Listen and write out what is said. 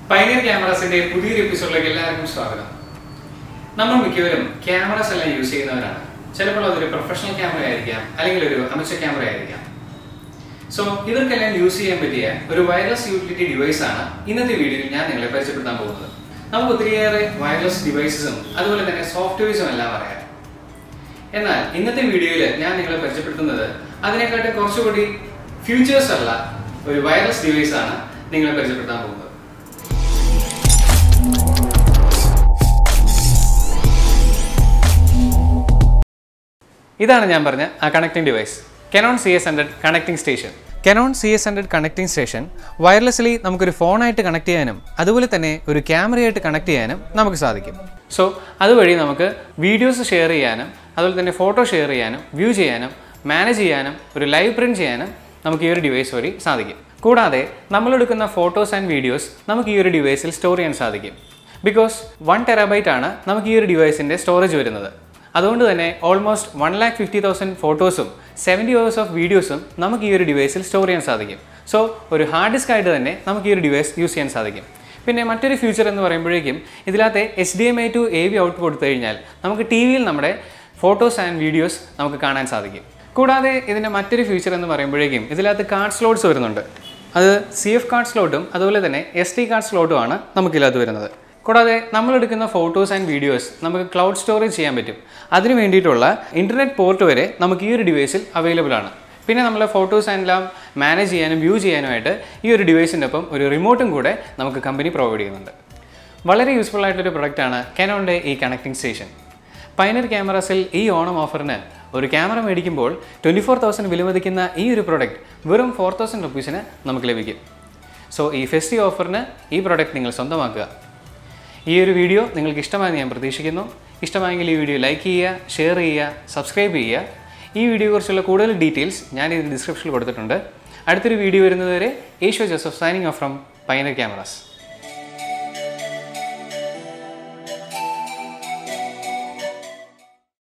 pioneer ക്യാമറാസിന്റെ പുതിയൊരു എപ്പിസോഡിലേക്ക് എല്ലാവർക്കും സ്വാഗതം നമ്മൾ മിക്കവരും ക്യാമറാസ് എല്ലാം യൂസ് ചെയ്യുന്നവരാണ് ചിലപ്പോൾ അതൊരു പ്രൊഫഷണൽ ക്യാമറ ആയിരിക്കാം അല്ലെങ്കിൽ ഒരു അമച്ചർ ക്യാമറ ആയിരിക്കാം സോ ഇവർക്കെല്ലാം യൂസ് ചെയ്യാൻ പറ്റിയ ഒരു വയർലെസ് യൂട്ടിലിറ്റി ഡിവൈസ് ആണ് ഇന്നത്തെ വീഡിയോയിൽ ഞാൻ നിങ്ങളെ പരിചയപ്പെടുത്താൻ പോകുന്നത് നമുക്ക് ഒത്തിരിയേറെ വയർലെസ് ഡിവൈസസും അതുപോലെ തന്നെ സോഫ്റ്റ്വെയർസും എല്ലാം അറിയാം എന്നാൽ ഇന്നത്തെ വീഡിയോയിൽ ഞാൻ നിങ്ങളെ പരിചയപ്പെടുത്തുന്നത് അതിനെക്കാട്ടും കുറച്ചുകൂടി ഫ്യൂച്ചേഴ്സ് ഉള്ള ഒരു വയർലെസ് ഡിവൈസ് ആണ് നിങ്ങളെ പരിചയപ്പെടുത്താൻ പോകുന്നത് ഇതാണ് ഞാൻ പറഞ്ഞ ആ connecting device Canon C S hundred connecting station Canon C S hundred connecting station wirelessly നമുക്കൊരു ഫോണായിട്ട് കണക്ട് ചെയ്യാനും അതുപോലെ തന്നെ ഒരു ക്യാമറയായിട്ട് കണക്ട് ചെയ്യാനും നമുക്ക് സാധിക്കും സോ അതുവഴി നമുക്ക് വീഡിയോസ് ഷെയർ ചെയ്യാനും അതുപോലെ തന്നെ ഫോട്ടോ ഷെയർ ചെയ്യാനും വ്യൂ ചെയ്യാനും മാനേജ് ചെയ്യാനും ഒരു ലൈവ് പ്രിൻറ്റ് ചെയ്യാനും നമുക്ക് ഈ ഒരു ഡിവൈസ് വഴി സാധിക്കും കൂടാതെ നമ്മളെടുക്കുന്ന ഫോട്ടോസ് ആൻഡ് വീഡിയോസ് നമുക്ക് ഈ ഒരു ഡിവൈസിൽ സ്റ്റോർ ചെയ്യാൻ സാധിക്കും ബിക്കോസ് വൺ ടെറാബൈറ്റ് ആണ് നമുക്ക് ഈ ഒരു ഡിവൈസിൻ്റെ സ്റ്റോറേജ് വരുന്നത് അതുകൊണ്ട് തന്നെ almost one lakh fifty thousand ഫോട്ടോസും സെവൻറ്റി ഹവേഴ്സ് ഓഫ് വീഡിയോസും നമുക്ക് ഈ ഒരു ഡിവൈസിൽ സ്റ്റോർ ചെയ്യാൻ സാധിക്കും സോ ഒരു ഹാർഡ് ഡിസ്ക് ആയിട്ട് തന്നെ നമുക്ക് ഈ ഒരു ഡിവൈസ് യൂസ് ചെയ്യാൻ സാധിക്കും പിന്നെ മറ്റൊരു ഫ്യൂച്ചർ എന്ന് പറയുമ്പോഴേക്കും ഇതിനകത്ത് H D M I to A V out കൊടുത്തു കഴിഞ്ഞാൽ നമുക്ക് ടി വിയിൽ നമ്മുടെ ഫോട്ടോസ് ആൻഡ് വീഡിയോസ് നമുക്ക് കാണാൻ സാധിക്കും കൂടാതെ ഇതിൻ്റെ മറ്റൊരു ഫ്യൂച്ചർ എന്ന് പറയുമ്പോഴേക്കും ഇതിനകത്ത് കാർഡ് സ്ലോട്ട്സ് വരുന്നുണ്ട് അത് സി എഫ് കാർഡ് സ്ലോട്ടും അതുപോലെ തന്നെ എസ് ടി കാർഡ് സ്ലോട്ടുമാണ് നമുക്കിതിനകത്ത് വരുന്നത് കൂടാതെ നമ്മൾ എടുക്കുന്ന ഫോട്ടോസ് ആൻഡ് വീഡിയോസ് നമുക്ക് ക്ലൗഡ് സ്റ്റോറേജ് ചെയ്യാൻ പറ്റും അതിന് വേണ്ടിയിട്ടുള്ള ഇൻ്റർനെറ്റ് പോർട്ട് വരെ നമുക്ക് ഈ ഒരു ഡിവൈസിൽ അവൈലബിൾ ആണ് പിന്നെ നമ്മളെ ഫോട്ടോസ് എല്ലാം മാനേജ് ചെയ്യാനും വ്യൂ ചെയ്യാനുമായിട്ട് ഈ ഒരു ഡിവൈസിൻ്റെ ഒപ്പം ഒരു റിമോട്ടും കൂടെ നമുക്ക് കമ്പനി പ്രൊവൈഡ് ചെയ്യുന്നുണ്ട് വളരെ യൂസ്ഫുൾ ആയിട്ടൊരു പ്രൊഡക്റ്റാണ് കെനോണിൻ്റെ ഈ കണക്റ്റിംഗ് സ്റ്റേഷൻ പൈനർ ക്യാമറാസിൽ ഈ ഓണം ഓഫറിന് ഒരു ക്യാമറ മേടിക്കുമ്പോൾ ട്വൻറ്റി ഫോർ തൗസൻഡ് വിലമതിക്കുന്ന ഈ ഒരു പ്രൊഡക്റ്റ് വെറും ഫോർ തൗസൻഡ് റുപ്പീസിന് നമുക്ക് ലഭിക്കും സോ ഈ ഫെസ്റ്റി ഓഫറിന് ഈ പ്രൊഡക്റ്റ് നിങ്ങൾ സ്വന്തമാക്കുക ഈ ഒരു വീഡിയോ നിങ്ങൾക്ക് ഇഷ്ടമായെന്ന് ഞാൻ പ്രതീക്ഷിക്കുന്നു ഇഷ്ടമായെങ്കിൽ ഈ വീഡിയോ ലൈക്ക് ചെയ്യുക ഷെയർ ചെയ്യുക സബ്സ്ക്രൈബ് ചെയ്യുക ഈ വീഡിയോയെക്കുറിച്ചുള്ള കൂടുതൽ ഡീറ്റെയിൽസ് ഞാൻ ഇതിന് ഡിസ്ക്രിപ്ഷനിൽ കൊടുത്തിട്ടുണ്ട് അടുത്തൊരു വീഡിയോ വരുന്നതുവരെ Eshwar Joseph signing off from Piner cameras